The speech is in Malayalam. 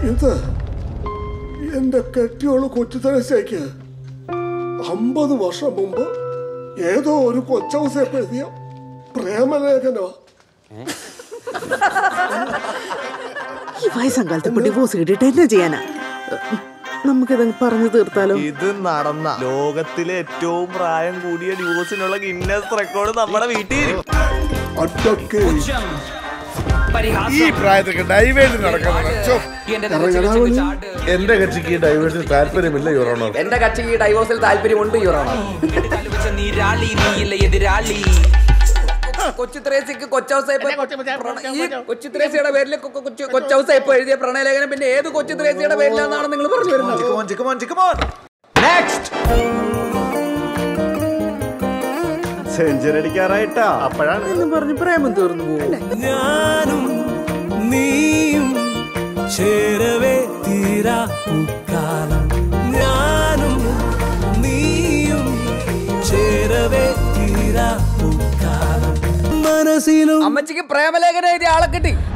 ഇത് എന്റെ കെട്ടിയോള് കൊച്ചു തരശയ്ക്ക് അമ്പത് വർഷം മുമ്പ് ഏതോ ഒരു കൊച്ചവസയപ്പ് എഴുതിയ പ്രേമലേഖനോ ഈ വയസ്സാം കാലത്ത് ഇപ്പൊ ഡിവോഴ്സ് കിട്ടിയിട്ട് എന്നാ ചെയ്യാനാ നമുക്കിത് പറഞ്ഞു തീർത്താലോ ഇത് നടന്ന ലോകത്തിലെ ഏറ്റവും പ്രായം കൂടിയ ഡിവോഴ്സിനുള്ള ഗിന്നസ് റെക്കോർഡ് നമ്മുടെ വീട്ടിൽ അഡ്വക്കേറ്റ് ഈ പ്രായത്തൊക്കെ ഡൈവേഴ്സ് നടക്കുന്നത് എന്റെ കക്ഷിക്ക് ഡൈവേഴ്സിന് താല്പര്യമില്ല യുറോണർ എന്റെ കക്ഷിക്ക് ഡൈവോഴ്സിൽ താല്പര്യമുണ്ട് യുറോണർ കൊച്ചു ത്രേസിക്ക് കൊച്ചൗസേപ്പ് ഈ കൊച്ചു ത്രേസിയുടെ പേരിൽ കൊ- കൊ- കൊച്ചു കൊച്ചൗസേപ്പ് എഴുതിയ പ്രണയലേഖനം പിന്നെ ഏത് കൊച്ചു ത്രേസിയുടെ പേരിലാണെന്നാണ് നിങ്ങൾ പറഞ്ഞു വരുന്നത് സെഞ്ചുറി അടിക്കാറായിട്ടാ അപ്പോഴാണ് എന്നും പറഞ്ഞ് പ്രേമം തീർന്നു പോകും ഞാനും നീയും ചേരവേ തീരാ പൂക്കാലം ഞാനും നീയും ചേരവേ തീരാ പൂക്കാലം മനസ്സിലും അമ്മച്ചിക്ക് പ്രേമലേഖനം എഴുതിയ ആളെ കിട്ടി